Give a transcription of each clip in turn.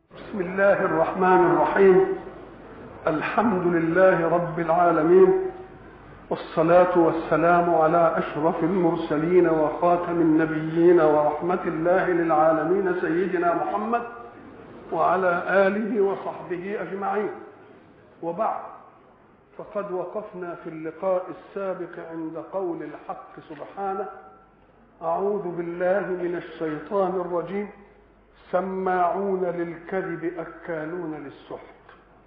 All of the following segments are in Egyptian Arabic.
بسم الله الرحمن الرحيم الحمد لله رب العالمين والصلاة والسلام على أشرف المرسلين وخاتم النبيين ورحمة الله للعالمين سيدنا محمد وعلى آله وصحبه أجمعين وبعد فقد وقفنا في اللقاء السابق عند قول الحق سبحانه أعوذ بالله من الشيطان الرجيم سماعون للكذب أكالون للسحت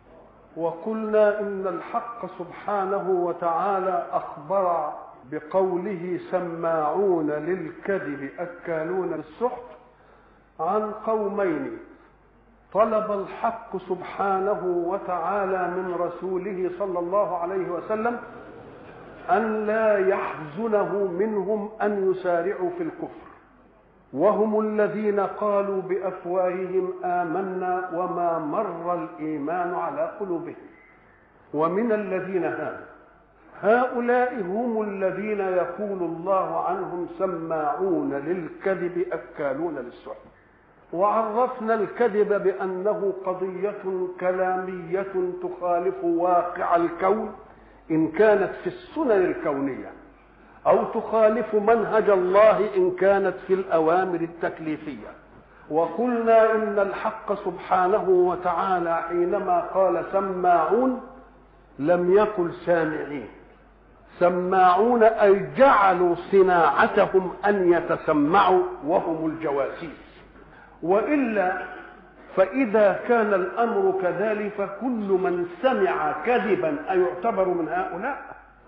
وقلنا إن الحق سبحانه وتعالى أخبر بقوله سماعون للكذب أكالون للسحت عن قومين طلب الحق سبحانه وتعالى من رسوله صلى الله عليه وسلم أن لا يحزنه منهم أن يسارعوا في الكفر وهم الذين قالوا بافواههم امنا وما مر الايمان على قلوبهم ومن الذين هادوا هؤلاء هم الذين يقول الله عنهم سماعون للكذب اكالون للسحت وعرفنا الكذب بانه قضيه كلاميه تخالف واقع الكون ان كانت في السنن الكونيه او تخالف منهج الله ان كانت في الاوامر التكليفيه وقلنا ان الحق سبحانه وتعالى حينما قال سماعون لم يقل سامعين سماعون اي جعلوا صناعتهم ان يتسمعوا وهم الجواسيس والا فاذا كان الامر كذلك فكل من سمع كذبا ايعتبر من هؤلاء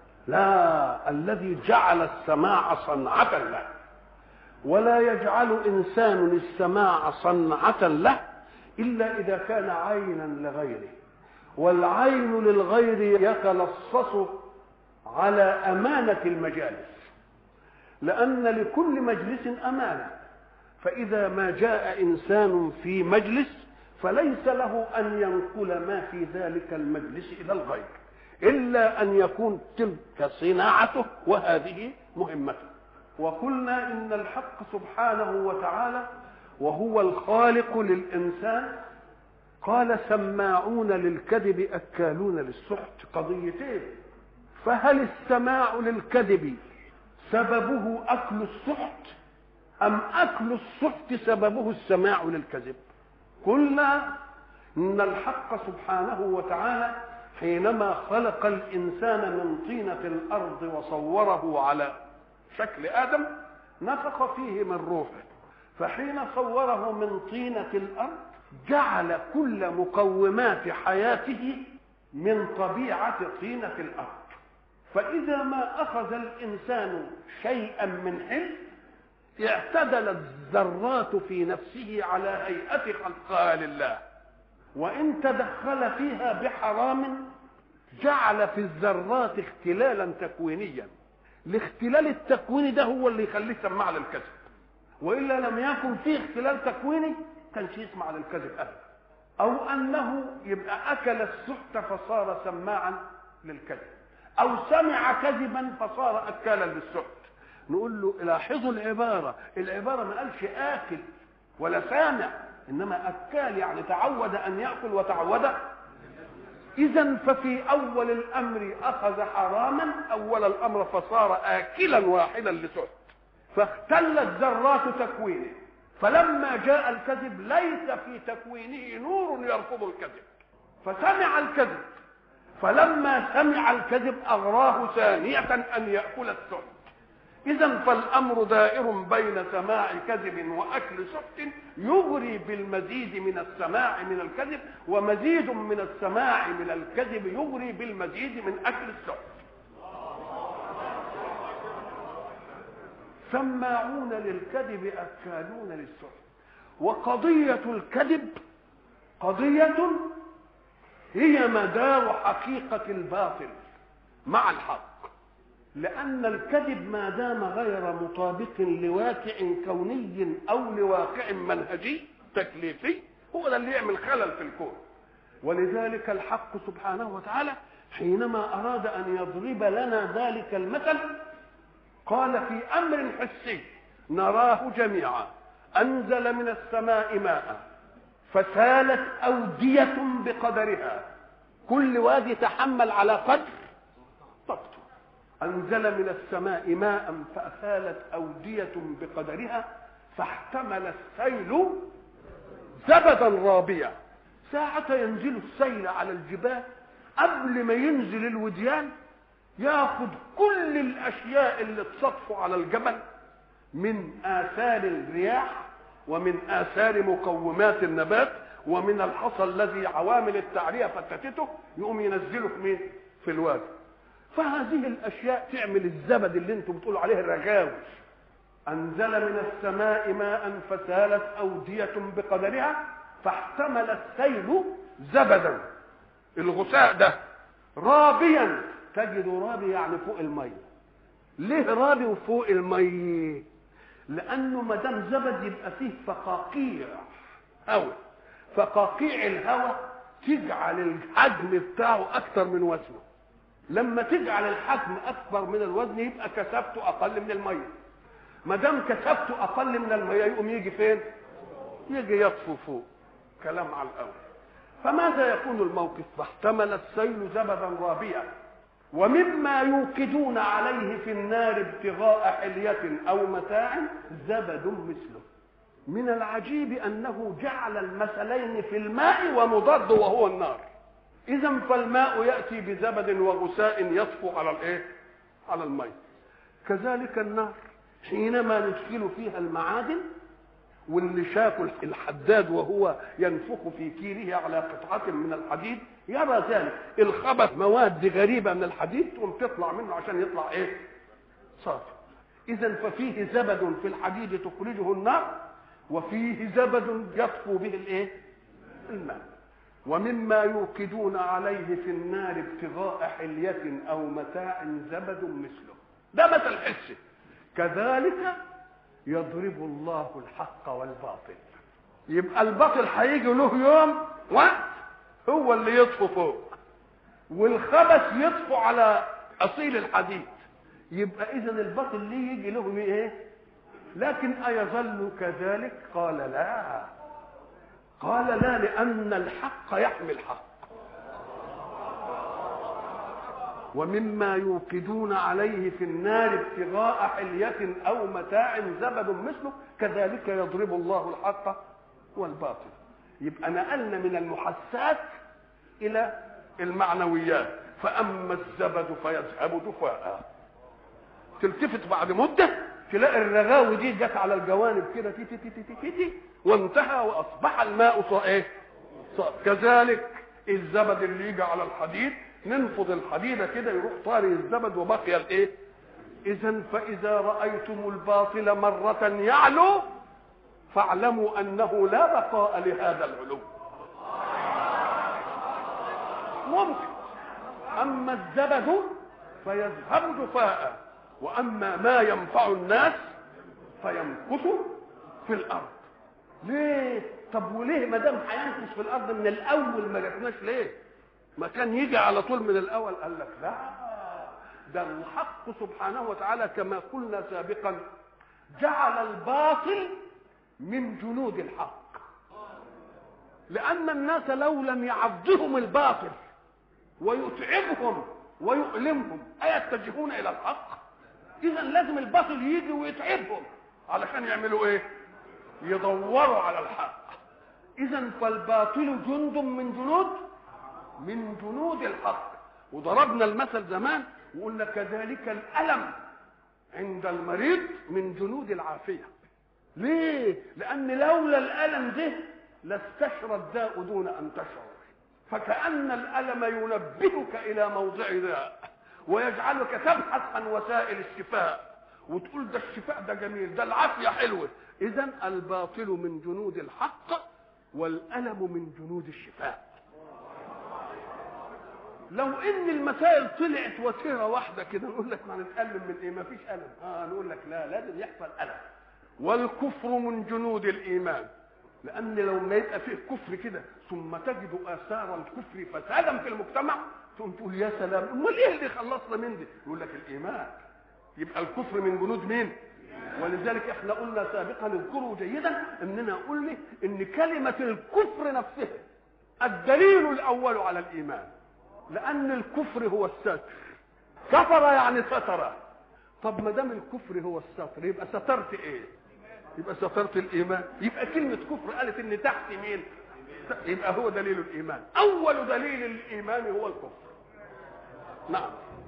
لا الذي جعل السماع صنعة له ولا يجعل إنسان السماع صنعة له إلا إذا كان عينا لغيره والعين للغير يتلصص على أمانة المجالس لأن لكل مجلس أمانة فإذا ما جاء إنسان في مجلس فليس له أن ينقل ما في ذلك المجلس إلى الغير إلا أن يكون تلك صناعته وهذه مهمته وقلنا إن الحق سبحانه وتعالى وهو الخالق للإنسان قال سماعون للكذب أكالون للسحت قضيتين فهل السماع للكذب سببه أكل السحت أم أكل السحت سببه السماع للكذب قلنا إن الحق سبحانه وتعالى حينما خلق الانسان من طينه الارض وصوره على شكل ادم نفخ فيه من روحه فحين صوره من طينه الارض جعل كل مقومات حياته من طبيعه طينه الارض فاذا ما اخذ الانسان شيئا من حلم اعتدلت الذرات في نفسه على هيئه خلقها لله وان تدخل فيها بحرام جعل في الذرات اختلالا تكوينيا الاختلال التكويني ده هو اللي يخليه سماع للكذب والا لم يكن فيه اختلال تكويني كانش يسمع للكذب ابدا او انه يبقى اكل السحت فصار سماعا للكذب او سمع كذبا فصار اكالا للسحت نقول له لاحظوا العباره العباره ما قالش اكل ولا سامع انما اكال يعني تعود ان ياكل وتعود اذا ففي اول الامر اخذ حراما اول الامر فصار اكلا واحدا لسحت فاختلت ذرات تكوينه فلما جاء الكذب ليس في تكوينه نور يرفض الكذب فسمع الكذب فلما سمع الكذب اغراه ثانيه ان ياكل السحت إذا فالأمر دائر بين سماع كذب وأكل سحت يغري بالمزيد من السماع من الكذب ومزيد من السماع من الكذب يغري بالمزيد من أكل السحت سماعون للكذب أكالون للسحت وقضية الكذب قضية هي مدار حقيقة الباطل مع الحق لأن الكذب ما دام غير مطابق لواقع كوني أو لواقع منهجي تكليفي هو ده اللي يعمل خلل في الكون ولذلك الحق سبحانه وتعالى حينما أراد أن يضرب لنا ذلك المثل قال في أمر حسي نراه جميعا أنزل من السماء ماء فسالت أودية بقدرها كل وادي تحمل على قدر طاقته أنزل من السماء ماء فأسالت أودية بقدرها فاحتمل السيل زبدا رابيا ساعة ينزل السيل على الجبال قبل ما ينزل الوديان ياخد كل الأشياء اللي تصطفوا على الجبل من آثار الرياح ومن آثار مقومات النبات ومن الحصى الذي عوامل التعرية فتتته يقوم ينزله في مين؟ في الوادي فهذه الاشياء تعمل الزبد اللي انتم بتقولوا عليه الرغاوي انزل من السماء ماء فسالت اوديه بقدرها فاحتمل السيل زبدا الغثاء ده رابيا تجد رابي يعني فوق الميه ليه رابي وفوق الميه لانه ما دام زبد يبقى فيه فقاقيع هواء فقاقيع الهواء تجعل الحجم بتاعه اكثر من وزنه لما تجعل الحجم اكبر من الوزن يبقى كثافته اقل من الميه ما دام كثافته اقل من الميه يقوم يجي فين يجي يطفو فوق كلام على الاول فماذا يكون الموقف فاحتمل السيل زبدا رابيا ومما يوقدون عليه في النار ابتغاء حلية أو متاع زبد مثله من العجيب أنه جعل المثلين في الماء ومضاد وهو النار اذا فالماء ياتي بزبد وغثاء يطفو على الايه على الماء كذلك النار حينما ندخل فيها المعادن واللي شاف الحداد وهو ينفخ في كيره على قطعة من الحديد يرى ذلك الخبث مواد غريبة من الحديد تقوم تطلع منه عشان يطلع ايه صافي اذا ففيه زبد في الحديد تخرجه النار وفيه زبد يطفو به الايه الماء ومما يوقدون عليه في النار ابتغاء حلية أو متاع زبد مثله ده مثل حسي كذلك يضرب الله الحق والباطل يبقى الباطل هيجي له يوم وقت هو اللي يطفو فوق والخبث يطفو على اصيل الحديد يبقى اذا الباطل ليه يجي له ايه لكن ايظل كذلك قال لا قال لا لأن الحق يحمي الحق ومما يوقدون عليه في النار ابتغاء حلية أو متاع زبد مثله كذلك يضرب الله الحق والباطل يبقى نقلنا من المحسات إلى المعنويات فأما الزبد فيذهب دفاء تلتفت بعد مدة تلاقي الرغاوي دي جت على الجوانب كده تي تي تي تي تي, تي وانتهى واصبح الماء صا ايه صا كذلك الزبد اللي يجي على الحديد ننفض الحديد كده يروح طاري الزبد وبقي الايه اذا فاذا رايتم الباطل مره يعلو فاعلموا انه لا بقاء لهذا العلو ممكن اما الزبد فيذهب دفاء واما ما ينفع الناس فيمكث في الارض ليه طب وليه ما دام هينكث في الارض من الاول ما جاتناش ليه ما كان يجي على طول من الاول قال لك لا ده الحق سبحانه وتعالى كما قلنا سابقا جعل الباطل من جنود الحق لان الناس لو لم يعضهم الباطل ويتعبهم ويؤلمهم ايتجهون الى الحق اذا لازم الباطل يجي ويتعبهم علشان يعملوا ايه يدوروا على الحق اذا فالباطل جند من جنود من جنود الحق وضربنا المثل زمان وقلنا كذلك الالم عند المريض من جنود العافيه ليه لان لولا الالم ده لاستشرى الداء دون ان تشعر فكأن الألم ينبهك إلى موضع داء ويجعلك تبحث عن وسائل الشفاء وتقول ده الشفاء ده جميل ده العافية حلوة إذا الباطل من جنود الحق والألم من جنود الشفاء لو ان المسائل طلعت وتيره واحده كده نقول لك ما نتألم من ايه ما فيش ألم اه نقول لك لا لازم يحصل ألم والكفر من جنود الإيمان لان لو ما يبقى فيه كفر كده ثم تجد اثار الكفر فسادا في المجتمع تقوم تقول يا سلام امال ايه اللي خلصنا من دي يقول لك الايمان يبقى الكفر من جنود مين ولذلك احنا قلنا سابقا اذكروا جيدا اننا قلنا ان كلمه الكفر نفسها الدليل الاول على الايمان لان الكفر هو الستر كفر يعني ستر طب ما دام الكفر هو الستر يبقى سترت ايه يبقى سترت الايمان يبقى كلمه كفر قالت ان تحت مين يبقى هو دليل الايمان اول دليل الايمان هو الكفر نعم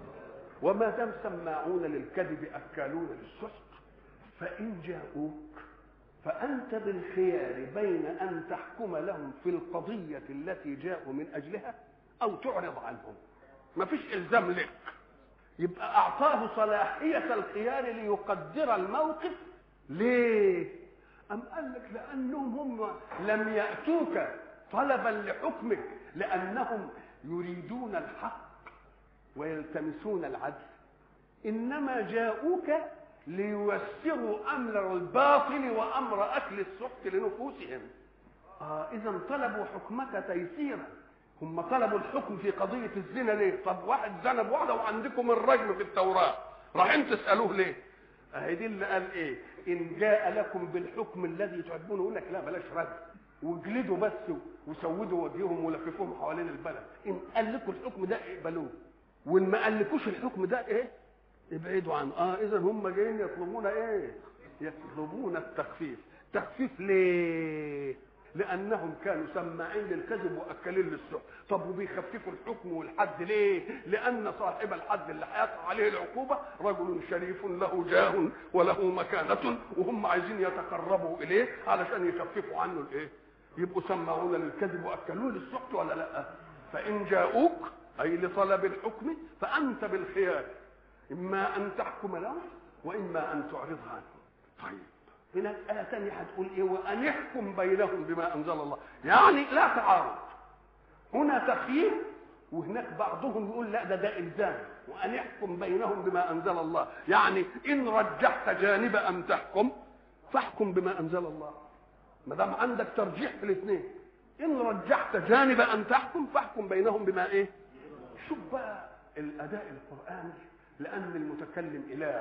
وما دام سماعون للكذب اكالون للسحت فان جاءوك فانت بالخيار بين ان تحكم لهم في القضيه التي جاءوا من اجلها او تعرض عنهم ما فيش الزام لك يبقى اعطاه صلاحيه الخيار ليقدر الموقف ليه ام قال لك لانهم هم لم ياتوك طلبا لحكمك لانهم يريدون الحق ويلتمسون العدل انما جاءوك لييسروا امر الباطل وامر اكل السحت لنفوسهم آه اذا طلبوا حكمك تيسيرا هم طلبوا الحكم في قضيه الزنا ليه طب واحد زنى بواحده وعندكم الرجم في التوراه رايحين تسالوه ليه اهي دي اللي قال ايه ان جاء لكم بالحكم الذي تحبونه يقول لك لا بلاش رجم واجلدوا بس وسودوا وجههم ولففوهم حوالين البلد ان قال لكم الحكم ده اقبلوه وان ما قالكوش الحكم ده ايه ابعدوا عنه اه اذا هم جايين يطلبون ايه يطلبون التخفيف تخفيف ليه لانهم كانوا سماعين للكذب واكلين للسحت طب وبيخففوا الحكم والحد ليه لان صاحب الحد اللي هيقع عليه العقوبه رجل شريف له جاه وله مكانه وهم عايزين يتقربوا اليه علشان يخففوا عنه الايه يبقوا سماعون للكذب واكلون للسحت ولا لا فان جاءوك اي لطلب الحكم فانت بالخيار اما ان تحكم لهم واما ان تعرض عنهم طيب هناك آية ثانية هتقول إيه وأن يحكم بينهم بما أنزل الله يعني لا تعارض هنا تخيير وهناك بعضهم يقول لا ده ده إلزام وأن يحكم بينهم بما أنزل الله يعني إن رجحت جانب أن تحكم فاحكم بما أنزل الله ما دام عندك ترجيح في الاثنين إن رجحت جانب أن تحكم فاحكم بينهم بما إيه شوف بقى الأداء القرآني لأن المتكلم إله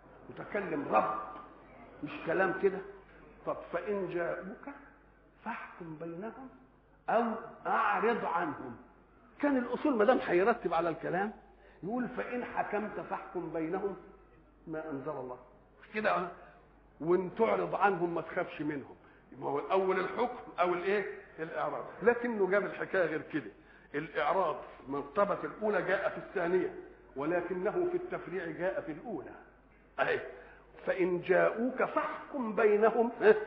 متكلم رب مش كلام كده طب فإن جاءوك فاحكم بينهم أو أعرض عنهم كان الأصول ما دام هيرتب على الكلام يقول فإن حكمت فاحكم بينهم ما أنزل الله مش كده وإن تعرض عنهم ما تخافش منهم يبقى هو أول الحكم أو الإيه؟ الإعراض لكنه جاب الحكاية غير كده الإعراض مرتبة الأولى جاء في الثانية ولكنه في التفريع جاء في الأولى أهي فإن جاءوك فاحكم بينهم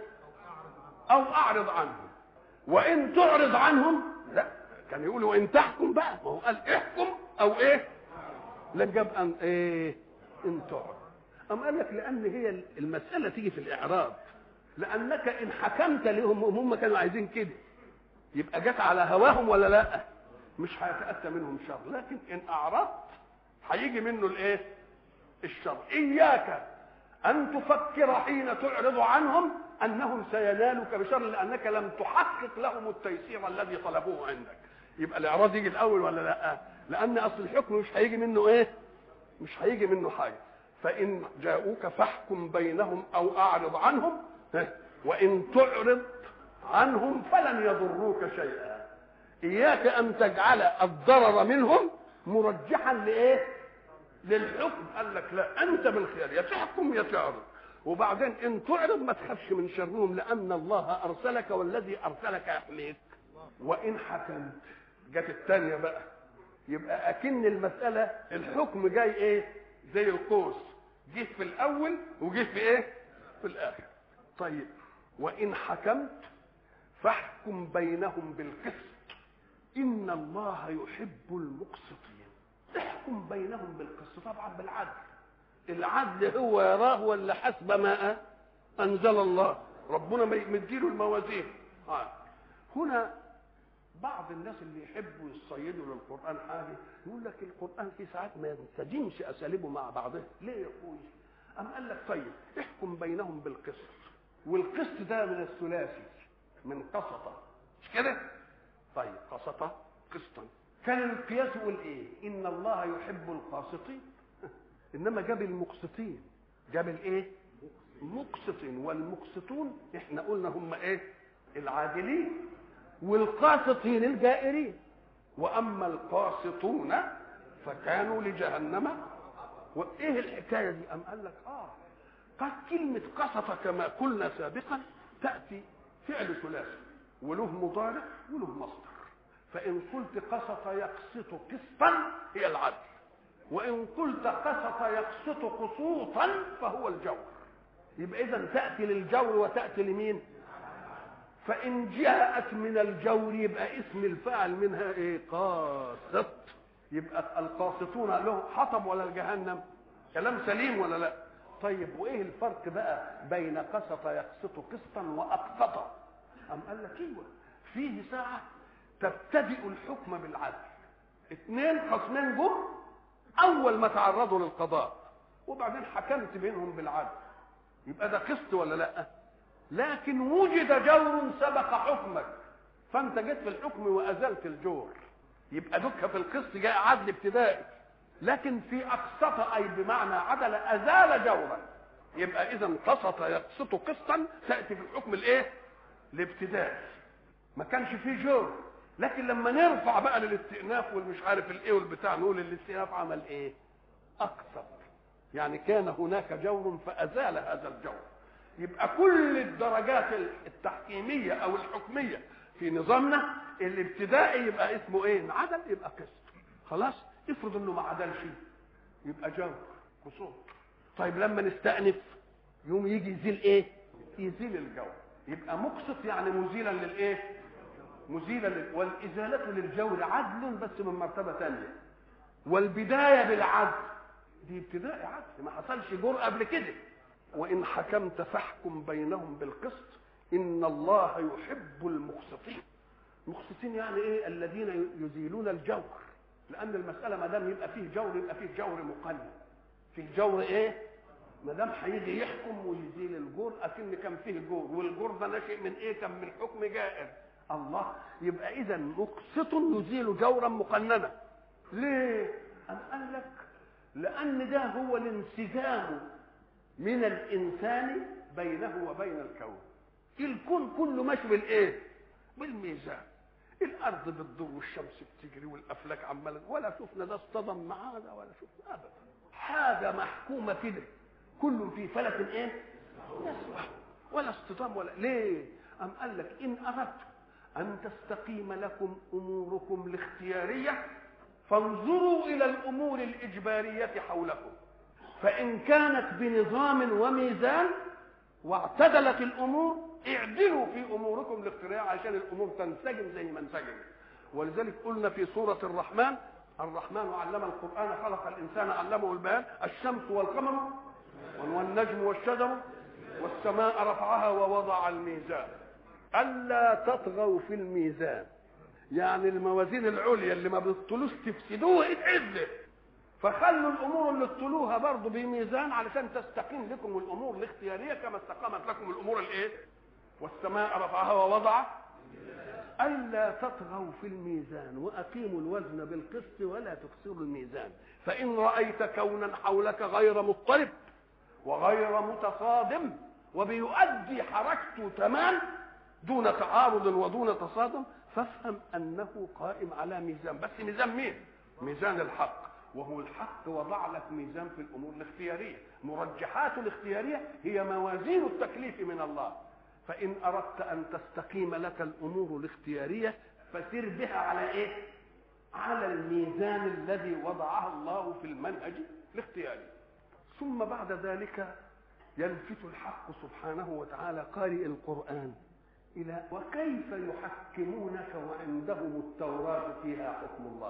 أو أعرض عنهم وإن تعرض عنهم لا كان يقول وإن تحكم بقى ما هو قال احكم أو إيه لا جاب أن إيه إن تعرض أم قال لك لأن هي المسألة تيجي في الإعراض لأنك إن حكمت لهم هم كانوا عايزين كده يبقى جت على هواهم ولا لا مش هيتأتى منهم شر لكن إن أعرضت هيجي منه الإيه الشر إياك أن تفكر حين تعرض عنهم أنهم سينالك بشر لأنك لم تحقق لهم التيسير الذي طلبوه عندك يبقى الإعراض يجي الأول ولا لا لأن أصل الحكم مش هيجي منه إيه مش هيجي منه حاجة فإن جاءوك فاحكم بينهم أو أعرض عنهم وإن تعرض عنهم فلن يضروك شيئا إياك أن تجعل الضرر منهم مرجحا لإيه للحكم قال لك لا انت بالخيار يا تحكم يا تعرض وبعدين ان تعرض ما تخافش من شرهم لان الله ارسلك والذي ارسلك يحميك وان حكمت جت الثانيه بقى يبقى اكن المساله الحكم جاي ايه زي القوس جه في الاول وجه في ايه في الاخر طيب وان حكمت فاحكم بينهم بالقسط ان الله يحب المقسطين احكم بينهم بالقسط طبعا بالعدل العدل هو يراه ولا حسب ما انزل الله ربنا مديله الموازين آه. هنا بعض الناس اللي يحبوا يصيدوا للقران حاجه يقول لك القران في ساعات ما ينسجمش اساليبه مع بعضها ليه يا اخوي ام قال لك طيب احكم بينهم بالقسط والقسط ده من الثلاثي من قسطه مش كده طيب قسطه قسطا كان القياس يقول ايه ان الله يحب القاسطين انما جاب المقسطين جاب الايه مقسط والمقسطون احنا قلنا هم ايه العادلين والقاسطين الجائرين واما القاسطون فكانوا لجهنم وايه الحكايه دي ام قال لك اه قد كلمه قسط كما قلنا سابقا تاتي فعل ثلاثي وله مضارع وله مصدر فان قلت قسط يقسط قسطا هي العدل وان قلت قسط يقسط قسوطا فهو الجور يبقى اذا تاتي للجور وتاتي لمين فان جاءت من الجور يبقى اسم الفاعل منها ايه قاسط يبقى القاسطون له حطب ولا الجهنم كلام سليم ولا لا طيب وايه الفرق بقى بين قسط يقسط قسطا واقسط ام قال لك ايوه فيه ساعه تبتدئ الحكم بالعدل اثنين خصمين جم اول ما تعرضوا للقضاء وبعدين حكمت بينهم بالعدل يبقى ده قسط ولا لا لكن وجد جور سبق حكمك فانت جيت في الحكم وازلت الجور يبقى دك في القسط جاء عدل ابتدائي لكن في اقسط اي بمعنى عدل ازال جورا يبقى اذا قسط يقسط قسطا تاتي في الحكم الايه الابتدائي ما كانش فيه جور لكن لما نرفع بقى للاستئناف والمش عارف الايه والبتاع نقول الاستئناف عمل ايه اقسط يعني كان هناك جور فازال هذا الجور يبقى كل الدرجات التحكيميه او الحكميه في نظامنا الابتدائي يبقى اسمه ايه عدل يبقى قسط خلاص افرض انه ما عدلش يبقى جور قصور طيب لما نستأنف يوم يجي يزيل ايه يزيل الجور يبقى مقسط يعني مزيلا للايه مزيلا لل... والازاله للجور عدل بس من مرتبه ثانيه والبدايه بالعدل دي ابتداء عدل ما حصلش جور قبل كده وان حكمت فاحكم بينهم بالقسط ان الله يحب المقسطين المقسطين يعني ايه الذين يزيلون الجور لان المساله ما دام يبقى فيه جور يبقى فيه جور مقنن فيه جور ايه ما دام هيجي يحكم ويزيل الجور اكن كان فيه جور والجور ده ناشئ من ايه كان من حكم جائر الله يبقى اذا مقسط يزيل جورا مقننا ليه ام قال لك لان ده هو الانسجام من الانسان بينه وبين الكون الكون كله ماشي بالايه بالميزان الارض بتدور والشمس بتجري والافلاك عماله ولا شفنا ده اصطدم مع هذا ولا شفنا ابدا حاجه محكومه كده كل في فلك ايه يسبح ولا اصطدام ولا ليه ام قال لك ان اردت ان تستقيم لكم اموركم الاختياريه فانظروا الى الامور الاجباريه حولكم فان كانت بنظام وميزان واعتدلت الامور اعدلوا في اموركم الاختياريه عشان الامور تنسجم زي ما انسجمت ولذلك قلنا في سوره الرحمن الرحمن علم القران خلق الانسان علمه البيان الشمس والقمر والنجم والشجر والسماء رفعها ووضع الميزان الا تطغوا في الميزان يعني الموازين العليا اللي ما بتطلوش تفسدوها اتعدل فخلوا الامور اللي تطلوها برضه بميزان علشان تستقيم لكم الامور الاختياريه كما استقامت لكم الامور الايه والسماء رفعها ووضع ألا تطغوا في الميزان وأقيموا الوزن بالقسط ولا تكسروا الميزان فإن رأيت كونا حولك غير مضطرب وغير متصادم وبيؤدي حركته تمام دون تعارض ودون تصادم فافهم أنه قائم على ميزان بس ميزان مين؟ ميزان الحق وهو الحق وضع لك ميزان في الأمور الاختيارية مرجحات الاختيارية هي موازين التكليف من الله فإن أردت أن تستقيم لك الأمور الاختيارية فسر بها على إيه؟ على الميزان الذي وضعه الله في المنهج الاختياري ثم بعد ذلك يلفت الحق سبحانه وتعالى قارئ القرآن إلى وكيف يحكمونك وعندهم التوراة فيها حكم الله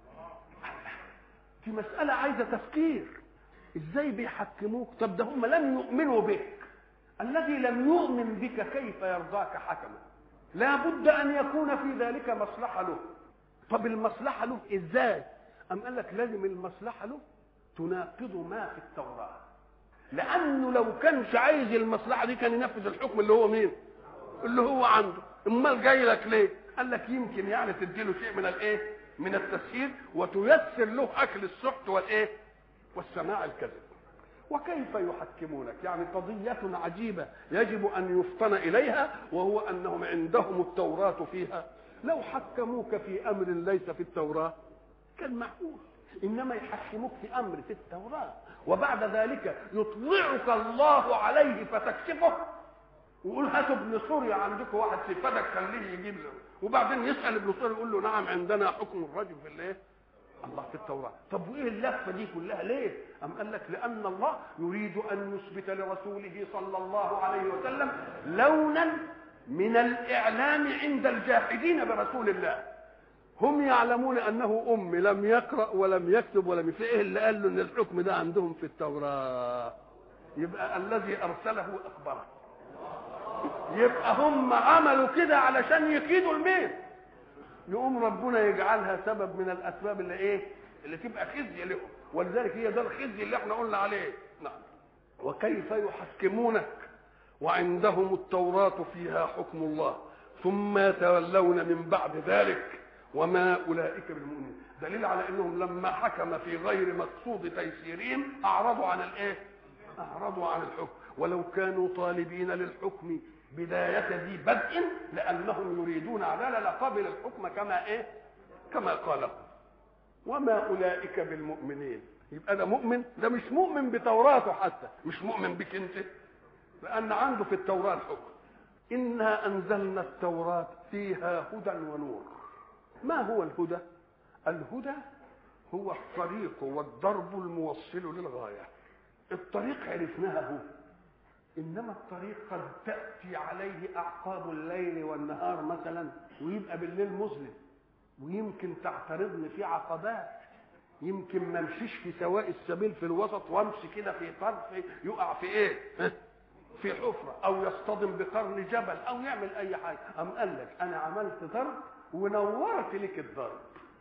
في مسألة عايزة تفكير ازاي بيحكموك طب ده هم لم يؤمنوا بك الذي لم يؤمن بك كيف يرضاك حكما لا بد ان يكون في ذلك مصلحه له طب المصلحه له ازاي ام قال لك لازم المصلحه له تناقض ما في التوراه لانه لو كانش عايز المصلحه دي كان ينفذ الحكم اللي هو مين اللي هو عنده امال جاي لك ليه قال لك يمكن يعني تديله شيء من الايه من التسهيل وتيسر له اكل السحت والايه والسماع الكذب وكيف يحكمونك يعني قضية عجيبة يجب أن يفطن إليها وهو أنهم عندهم التوراة فيها لو حكموك في أمر ليس في التوراة كان معقول إنما يحكموك في أمر في التوراة وبعد ذلك يطلعك الله عليه فتكشفه ويقول هاتوا ابن سوريا عندكم واحد صفاتك خليه يجيب له وبعدين يسال ابن سوريا يقول له نعم عندنا حكم الرجل في الايه؟ الله في التوراه طب وايه اللفه دي كلها ليه؟ ام قال لك لان الله يريد ان يثبت لرسوله صلى الله عليه وسلم لونا من الاعلام عند الجاحدين برسول الله هم يعلمون انه ام لم يقرا ولم يكتب ولم في ايه اللي قال له ان الحكم ده عندهم في التوراه يبقى الذي ارسله اخبره يبقى هم عملوا كده علشان يكيدوا المين يقوم ربنا يجعلها سبب من الاسباب اللي ايه اللي تبقى خزي لهم ولذلك هي ده الخزي اللي احنا قلنا عليه نعم وكيف يحكمونك وعندهم التوراة فيها حكم الله ثم يتولون من بعد ذلك وما أولئك بالمؤمنين دليل على أنهم لما حكم في غير مقصود تيسيرهم أعرضوا عن الإيه؟ أعرضوا عن الحكم ولو كانوا طالبين للحكم بداية ذي بدء لأنهم يريدون عدالة لقبل الحكم كما إيه؟ كما قاله وما أولئك بالمؤمنين يبقى ده مؤمن ده مش مؤمن بتوراته حتى مش مؤمن بك انت لأن عنده في التوراة الحكم إنا أنزلنا التوراة فيها هدى ونور ما هو الهدى الهدى هو الطريق والضرب الموصل للغاية الطريق عرفناها هو انما الطريق قد تاتي عليه اعقاب الليل والنهار مثلا ويبقى بالليل مظلم ويمكن تعترضني في عقبات يمكن ما امشيش في سواء السبيل في الوسط وامشي كده في طرف يقع في ايه في حفرة او يصطدم بقرن جبل او يعمل اي حاجة ام قال لك انا عملت ضرب ونورت لك الضرب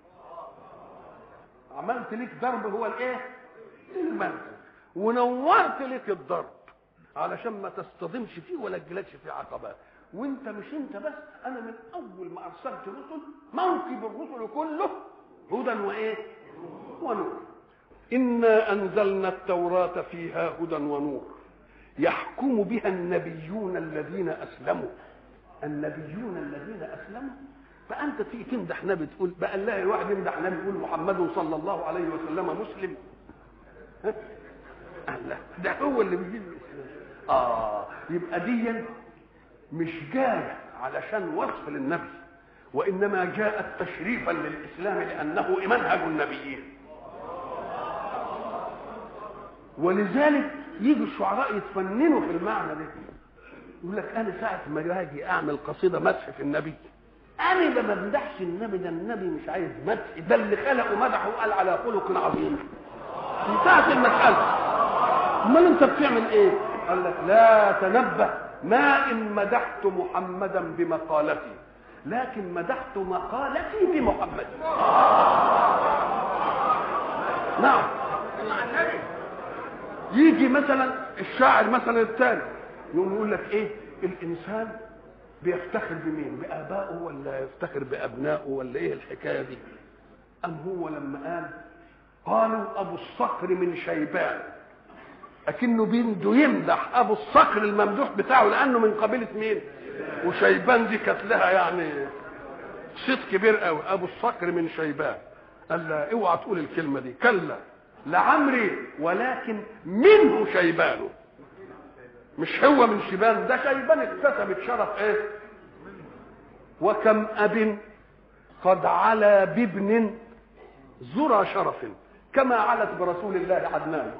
عملت لك ضرب هو الايه المنزل ونورت لك الضرب علشان ما تصطدمش فيه ولا تجيلكش في عقبات وانت مش انت بس انا من اول ما ارسلت رسل موكب الرسل كله هدى وايه ونور انا انزلنا التوراه فيها هدى ونور يحكم بها النبيون الذين اسلموا النبيون الذين اسلموا فانت تيجي تمدح نبي تقول بقى الله الواحد يمدح نبي يقول محمد صلى الله عليه وسلم مسلم ها الله ده هو اللي بيجيب الاسلام اه يبقى دي مش جايه علشان وصف للنبي وانما جاءت تشريفا للاسلام لانه منهج النبيين ولذلك يجي الشعراء يتفننوا في المعنى ده يقول لك انا ساعه ما اجي اعمل قصيده مدح في النبي انا ما بمدحش النبي ده النبي مش عايز مدح ده اللي خلقه مدحه وقال على خلق عظيم في ساعه المساله امال انت بتعمل ايه قال لك لا تنبه ما ان مدحت محمدا بمقالتي لكن مدحت مقالتي بمحمد نعم يجي مثلا الشاعر مثلا الثاني يقوم يقول لك ايه الانسان بيفتخر بمين بابائه ولا يفتخر بابنائه ولا ايه الحكايه دي ام هو لما قال قالوا ابو الصقر من شيبان اكنه بده يمدح ابو الصقر الممدوح بتاعه لانه من قبيله مين وشيبان دي كانت لها يعني صيت كبير قوي ابو الصقر من شيبان قال لا اوعى تقول الكلمه دي كلا لعمري ولكن منه شيبان مش هو من شيبان ده شيبان اكتسبت شرف ايه وكم اب قد علا بابن ذرى شرف كما علت برسول الله عدنان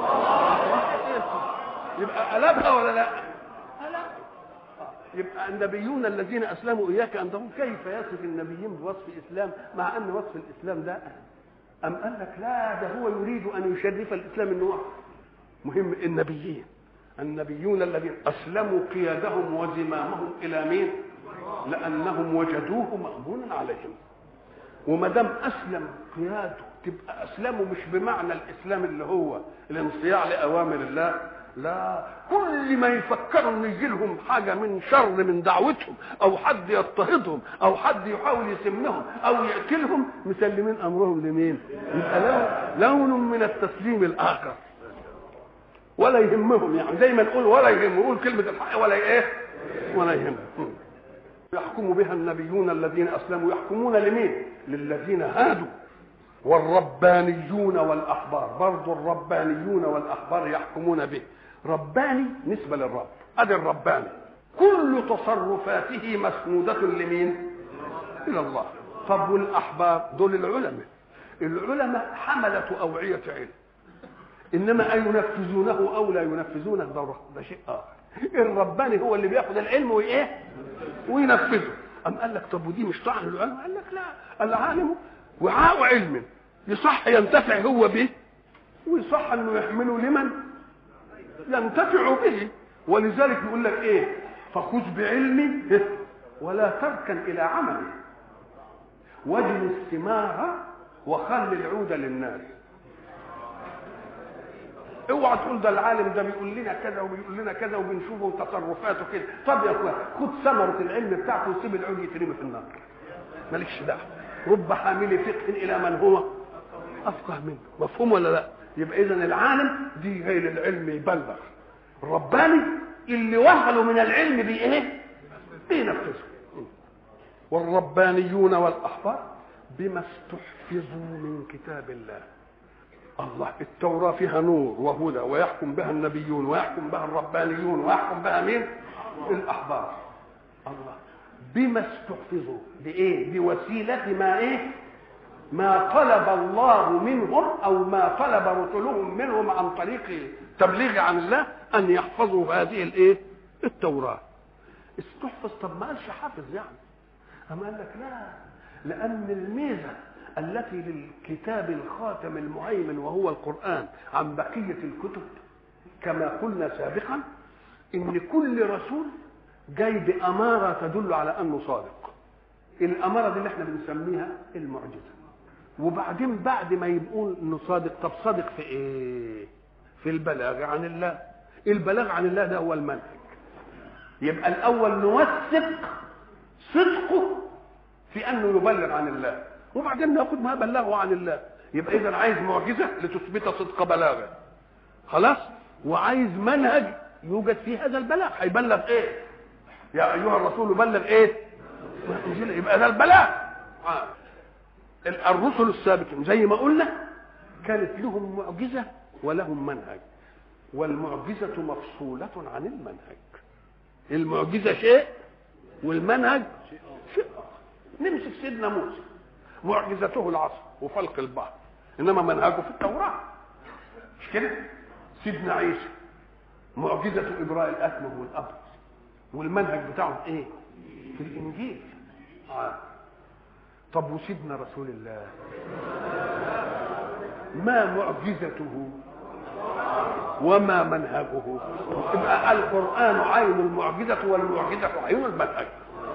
يبقى قلبها ولا لا قلب يبقى النبيون الذين اسلموا اياك ان تقول كيف يصف النبيين بوصف الاسلام مع ان وصف الاسلام ده ام قال لك لا ده هو يريد ان يشرف الاسلام انه مهم النبيين النبيون الذين اسلموا قيادهم وزمامهم الى مين لانهم وجدوه مامونا عليهم وما دام اسلم قياده تبقى اسلموا مش بمعنى الاسلام اللي هو الانصياع لاوامر الله لا كل ما يفكروا ان يجي لهم حاجه من شر من دعوتهم او حد يضطهدهم او حد يحاول يسمهم او يقتلهم مسلمين امرهم لمين؟ يبقى له لون من التسليم الاخر ولا يهمهم يعني زي ما نقول ولا يهم يقول كلمه الحق ولا ايه ولا يهم يحكم بها النبيون الذين اسلموا يحكمون لمين للذين هادوا والربانيون والاحبار برضو الربانيون والاحبار يحكمون به رباني نسبه للرب ادي الرباني كل تصرفاته مسنوده لمين الى الله طب والاحبار دول العلماء العلماء حملة أوعية علم إنما أينفذونه أو لا ينفذونه ده ده شيء آخر الرباني هو اللي بياخد العلم وإيه وينفذه أم قال لك طب ودي مش طعن العلم قال لك لا العالم وعاء علم يصح ينتفع هو به ويصح انه يحمله لمن ينتفع به ولذلك يقول لك ايه فخذ بعلمي ولا تركن الى عملي واجل الثمار وخل العود للناس اوعى تقول ده العالم ده بيقول لنا كذا وبيقول لنا كذا وبنشوفه تصرفاته كده طب يا اخوان خد ثمره العلم بتاعته وسيب العود يترمي في النار مالكش دعوه رب حامل فقه الى من هو افقه منه مفهوم ولا لا يبقى اذا العالم دي جاي للعلم يبلغ الرباني اللي وهله من العلم بايه بينفذه والربانيون والاحبار بما استحفظوا من كتاب الله الله التوراة فيها نور وهدى ويحكم بها النبيون ويحكم بها الربانيون ويحكم بها مين الأحبار الله بما استحفظوا بإيه بوسيلة ما إيه ما طلب الله منهم أو ما طلب رسلهم منهم عن طريق تبليغ عن الله أن يحفظوا هذه الإيه التوراة استحفظ طب ما قالش حافظ يعني أما قال لك لا لأن الميزة التي للكتاب الخاتم المهيمن وهو القرآن عن بقية الكتب كما قلنا سابقا إن كل رسول جاي بأمارة تدل على أنه صادق الأمارة دي اللي احنا بنسميها المعجزة وبعدين بعد ما يبقوا انه صادق طب صادق في ايه في البلاغ عن الله البلاغ عن الله ده هو المنهج يبقى الاول نوثق صدقه في انه يبلغ عن الله وبعدين ناخد ما بلغه عن الله يبقى اذا عايز معجزه لتثبت صدق بلاغه خلاص وعايز منهج يوجد في هذا البلاغ هيبلغ ايه يا ايها الرسول بلغ ايه يبقى ده البلاغ الرسل السابقين زي ما قلنا كانت لهم معجزه ولهم منهج والمعجزه مفصوله عن المنهج المعجزه شيء والمنهج شيء اخر نمسك سيدنا موسى معجزته العصا وفلق البحر انما منهجه في التوراه مش كده سيدنا عيسى معجزه ابراء الاكمه والابرص والمنهج بتاعه ايه في الانجيل آه. طب وسيدنا رسول الله ما معجزته وما منهجه يبقى القران عين المعجزه والمعجزه عين المنهج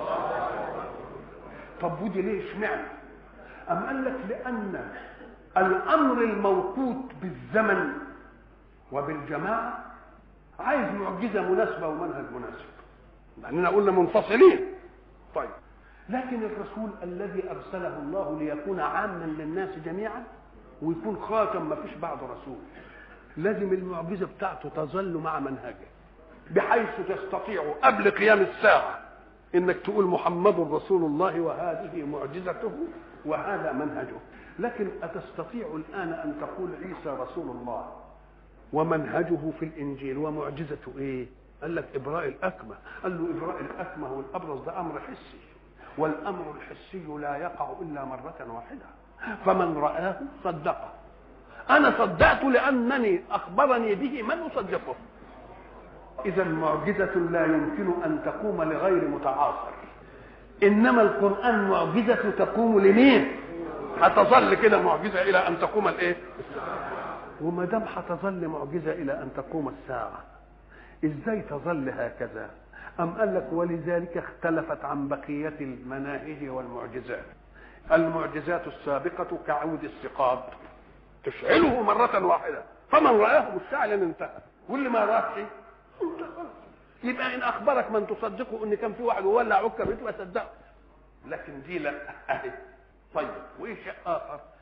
طب ودي ليه اشمعنى أم قال لك لأن الأمر الموقوت بالزمن وبالجماعة عايز معجزة مناسبة ومنهج مناسب لأننا قلنا منفصلين طيب لكن الرسول الذي أرسله الله ليكون عاما للناس جميعا ويكون خاتم ما فيش بعده رسول لازم المعجزة بتاعته تظل مع منهجه بحيث تستطيع قبل قيام الساعة انك تقول محمد رسول الله وهذه معجزته وهذا منهجه لكن أتستطيع الآن أن تقول عيسى رسول الله ومنهجه في الإنجيل ومعجزته إيه قال لك إبراء الأكمة قال له إبراء الأكمة والأبرص ده أمر حسي والأمر الحسي لا يقع إلا مرة واحدة فمن رآه صدقه أنا صدقت لأنني أخبرني به من يصدقه إذا معجزة لا يمكن أن تقوم لغير متعاصر انما القران معجزه تقوم لمين هتظل كده معجزه الى ان تقوم الايه وما دام هتظل معجزه الى ان تقوم الساعه ازاي تظل هكذا ام قال لك ولذلك اختلفت عن بقيه المناهج والمعجزات المعجزات السابقه كعود السقاط تشعله مره واحده فمن راه مستعلا انتهى واللي ما راه شيء انتهى يبقى ان اخبرك من تصدقه ان كان في واحد وولع عكا بيته صدقه لكن دي لا اهي طيب وايه شيء اخر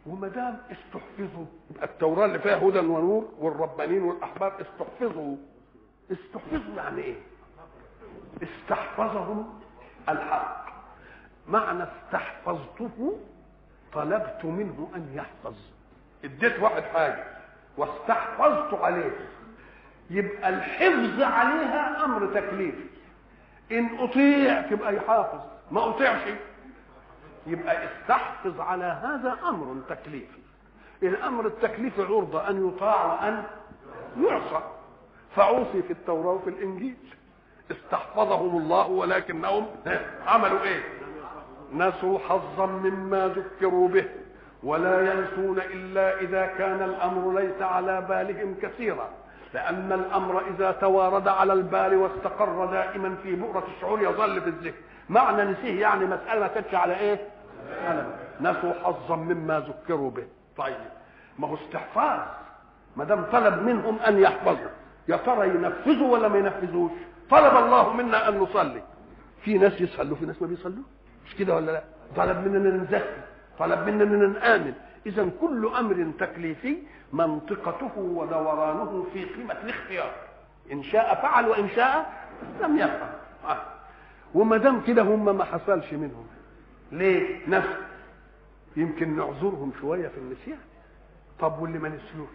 وما دام استحفظوا يبقى التوراه اللي فيها هدى ونور والربانيين والاحبار استحفظوا استحفظوا يعني ايه؟ استحفظهم الحق معنى استحفظته طلبت منه ان يحفظ اديت واحد حاجه واستحفظت عليه يبقى الحفظ عليها امر تكليفي ان اطيع تبقى يحافظ ما اطيعش يبقى استحفظ على هذا امر تكليفي الامر التكليفي عرضه ان يطاع وان يعصى فعوصي في التوراه وفي الانجيل استحفظهم الله ولكنهم عملوا ايه نسوا حظا مما ذكروا به ولا ينسون الا اذا كان الامر ليس على بالهم كثيرا لان الامر اذا توارد على البال واستقر دائما في بؤره الشعور يظل في الذهن معنى نسيه يعني مساله ما كانتش على ايه على نسوا حظا مما ذكروا به طيب ما هو استحفاظ ما دام طلب منهم ان يحفظوا يا ترى ينفذوا ولا ما ينفذوش طلب الله منا ان نصلي في ناس يصلوا في ناس ما بيصلوا مش كده ولا لا طلب مننا نزكي طلب مننا نآمن إذا كل أمر تكليفي منطقته ودورانه في قيمة الاختيار إن شاء فعل وإن شاء لم يفعل آه. وما دام كده هم ما حصلش منهم ليه؟ نفس يمكن نعذرهم شوية في النسيان طب واللي ما نسلوش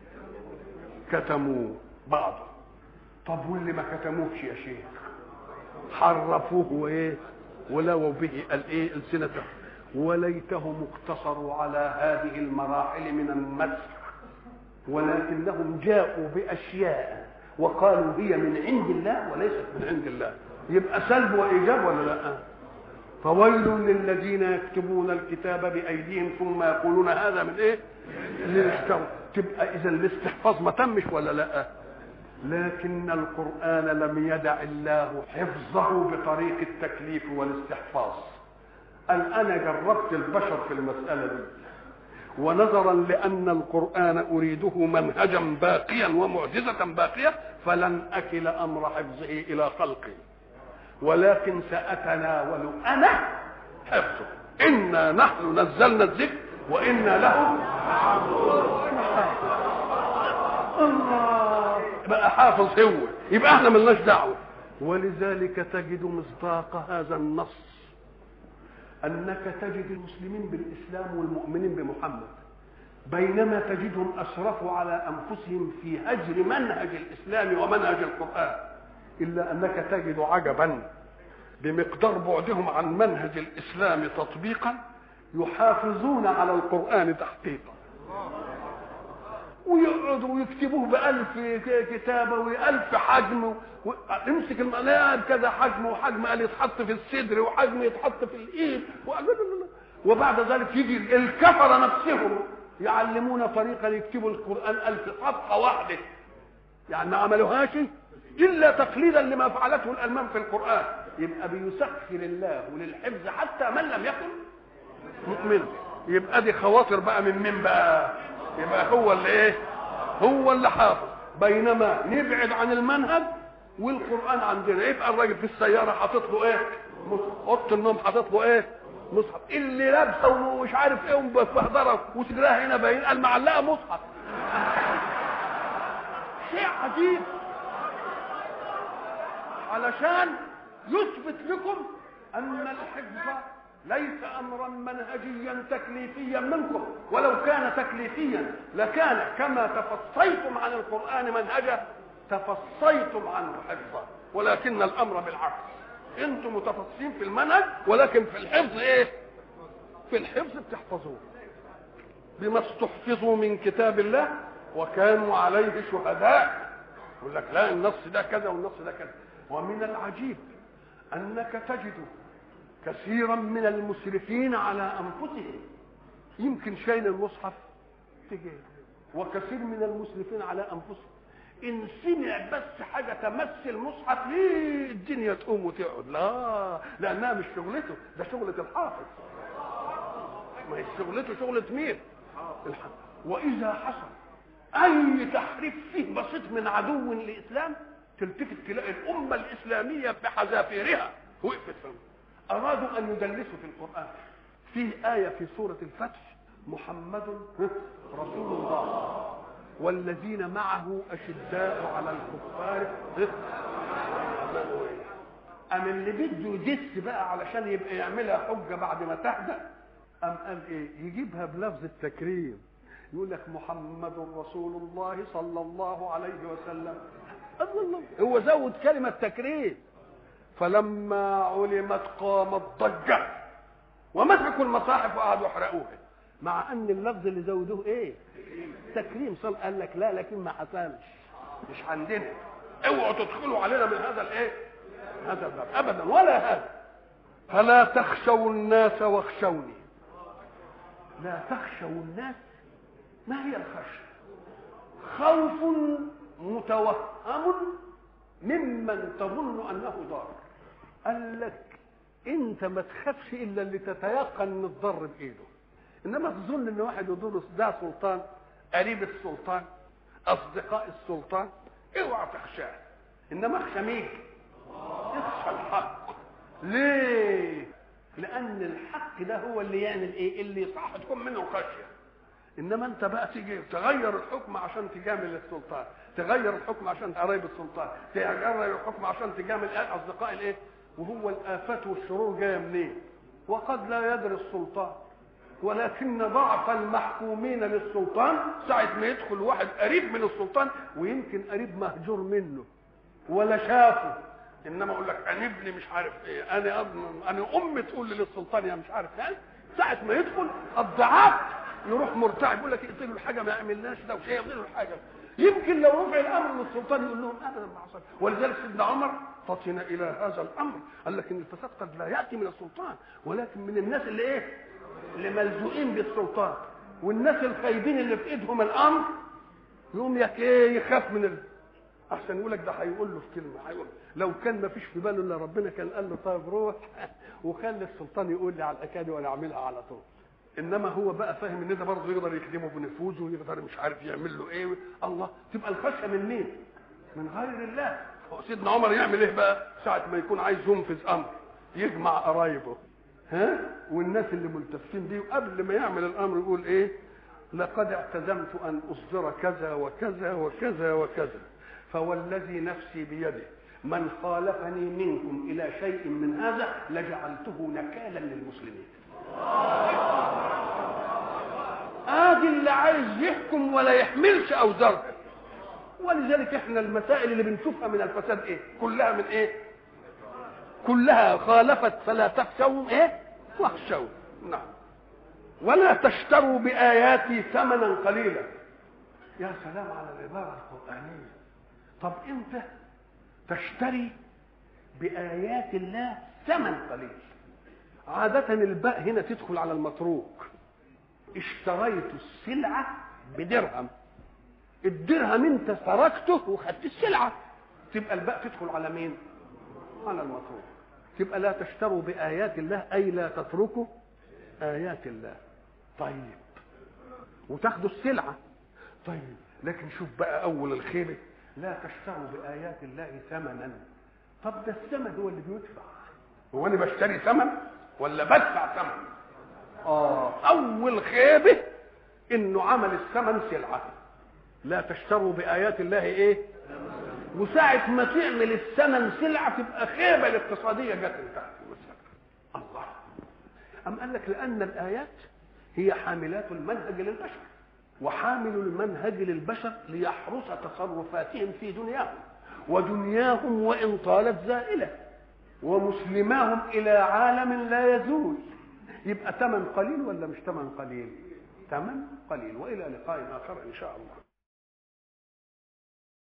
كتموا بعضه طب واللي ما كتموش يا شيخ حرفوه وايه ولووا به الايه السنته وليتهم اقتصروا على هذه المراحل من المسح ولكنهم جاءوا باشياء وقالوا هي من عند الله وليست من عند الله يبقى سلب وايجاب ولا لا فويل للذين يكتبون الكتاب بايديهم ثم يقولون هذا من ايه للاشتراء تبقى اذا الاستحفاظ ما تمش ولا لا لكن القران لم يدع الله حفظه بطريق التكليف والاستحفاظ قال انا جربت البشر في المساله دي ونظرا لان القران اريده منهجا باقيا ومعجزه باقيه فلن اكل امر حفظه الى خلقي ولكن ساتناول انا حفظه انا نحن نزلنا الذكر وانا له الله بقى حافظ هو يبقى احنا ملناش دعوه ولذلك تجد مصداق هذا النص انك تجد المسلمين بالاسلام والمؤمنين بمحمد بينما تجدهم اسرفوا على انفسهم في هجر منهج الاسلام ومنهج القران الا انك تجد عجبا بمقدار بعدهم عن منهج الاسلام تطبيقا يحافظون على القران تحقيقا ويقعدوا ويكتبوه بألف كتابة وألف حجم و... امسك الملاعب كذا حجم وحجم قال يتحط في الصدر وحجم يتحط في الإيد و... وبعد ذلك يجي الكفرة نفسهم يعلمون طريقة يكتبوا القرآن ألف صفحة واحدة يعني ما عملوهاش إلا تقليدا لما فعلته الألمان في القرآن يبقى بيسخر الله للحفظ حتى من لم يكن مؤمن يبقى دي خواطر بقى من مين بقى يبقى هو اللي ايه هو اللي حافظ بينما نبعد عن المنهج والقران عندنا يبقى الراجل في السياره حاطط له ايه اوضه النوم حاطط له ايه مصحف اللي لابسه ومش عارف ايه ومبهدره وصدرها هنا باين قال معلقه مصحف شيء عجيب علشان يثبت لكم ان الحفظ ليس امرا منهجيا تكليفيا منكم ولو كان تكليفيا لكان كما تفصيتم عن القران منهجا تفصيتم عنه حفظا ولكن الامر بالعكس انتم متفصين في المنهج ولكن في الحفظ ايه في الحفظ بتحفظوه بما استحفظوا من كتاب الله وكانوا عليه شهداء يقول لك لا النص ده كذا والنص ده كذا ومن العجيب انك تجد كثيرا من المسرفين على انفسهم يمكن شايل المصحف تجي وكثير من المسرفين على انفسهم ان سمع بس حاجه تمس المصحف ليه الدنيا تقوم وتقعد لا لانها مش شغلته ده شغله الحافظ ما هي شغلته شغله مين الحافظ واذا حصل اي تحريف فيه بسيط من عدو للاسلام تلتفت تلاقي الامه الاسلاميه بحذافيرها وقفت فيه أرادوا أن يدلسوا في القرآن فيه آية في سورة الفتح محمد رسول الله والذين معه اشداء على الكفار أم اللي بده يدس بقى علشان يبقى يعملها حجة بعد ما تهدأ أم قال إيه يجيبها بلفظ التكريم يقول لك محمد رسول الله صلى الله عليه وسلم الله الله هو زود كلمة تكريم فلما علمت قامت ضجة ومسكوا المصاحف وقعدوا يحرقوها مع ان اللفظ اللي زودوه ايه تكريم صل قال لك لا لكن ما حصلش مش عندنا اوعوا تدخلوا علينا من هذا الايه هذا الباب ابدا ولا هذا فلا تخشوا الناس واخشوني لا تخشوا الناس ما هي الخشيه خوف متوهم ممن تظن انه ضار قال لك انت ما تخافش الا اللي تتيقن ان الضر بايده انما تظن ان واحد يضر ده سلطان قريب السلطان اصدقاء السلطان اوعى تخشاه انما اخشى مين اخشى الحق ليه لان الحق ده هو اللي يعمل ايه اللي صح تكون منه خشيه انما انت بقى تيجي تغير الحكم عشان تجامل السلطان تغير الحكم عشان قرايب السلطان تغير الحكم عشان تجامل اصدقاء الايه وهو الافات والشرور جايه منين وقد لا يدري السلطان ولكن ضعف المحكومين للسلطان ساعة ما يدخل واحد قريب من السلطان ويمكن قريب مهجور منه ولا شافه انما اقول لك انا ابني مش عارف ايه انا ابن انا امي تقول لي للسلطان يا مش عارف ايه ساعة ما يدخل الضعاف يروح مرتعب يقول لك اقتلوا الحاجه ما يعملناش ده وشيء يقتلوا الحاجه يمكن لو رفع الامر للسلطان يقول لهم ابدا ما حصل ولذلك سيدنا عمر فطن الى هذا الامر قال لك ان الفساد قد لا ياتي من السلطان ولكن من الناس اللي ايه اللي ملزوقين بالسلطان والناس الخايبين اللي في ايدهم الامر يقوم يك ايه يخاف من ال... احسن يقول لك ده هيقول له في كلمه هيقول لو كان ما فيش في باله الا ربنا كان قال له طيب روح وخلي السلطان يقول لي على الاكادي وانا اعملها على طول انما هو بقى فاهم ان ده برضه يقدر يخدمه بنفوذه ويقدر مش عارف يعمل له ايه الله تبقى الخشيه من مين؟ من غير الله هو سيدنا عمر يعمل ايه بقى؟ ساعه ما يكون عايز ينفذ امر يجمع قرايبه ها والناس اللي ملتفين بيه قبل ما يعمل الامر يقول ايه؟ لقد اعتزمت ان اصدر كذا وكذا وكذا وكذا فوالذي نفسي بيده من خالفني منكم الى شيء من هذا لجعلته نكالا للمسلمين ادي اللي عايز يحكم ولا يحملش اوزاره ولذلك احنا المسائل اللي بنشوفها من الفساد ايه كلها من ايه كلها خالفت فلا تخشوا ايه واخشوا نعم ولا تشتروا باياتي ثمنا قليلا يا سلام على العباره القرانيه طب انت تشتري بايات الله ثمن قليل عادة الباء هنا تدخل على المتروك اشتريت السلعة بدرهم الدرهم انت تركته وخدت السلعة تبقى الباء تدخل على مين على المتروك تبقى لا تشتروا بآيات الله أي لا تتركوا آيات الله طيب وتاخدوا السلعة طيب لكن شوف بقى أول الخيبة لا تشتروا بآيات الله ثمنا طب ده الثمن هو اللي بيدفع هو أنا بشتري ثمن ولا بدفع ثمن اه اول خيبه انه عمل الثمن سلعه لا تشتروا بايات الله ايه وساعة ما تعمل الثمن سلعة تبقى خيبة الاقتصادية جت تحت المسألة الله أم قال لك لأن الآيات هي حاملات المنهج للبشر وحامل المنهج للبشر ليحرس تصرفاتهم في دنياهم ودنياهم وإن طالت زائلة ومسلماهم الى عالم لا يزول يبقى ثمن قليل ولا مش ثمن قليل ثمن قليل والى لقاء اخر ان شاء الله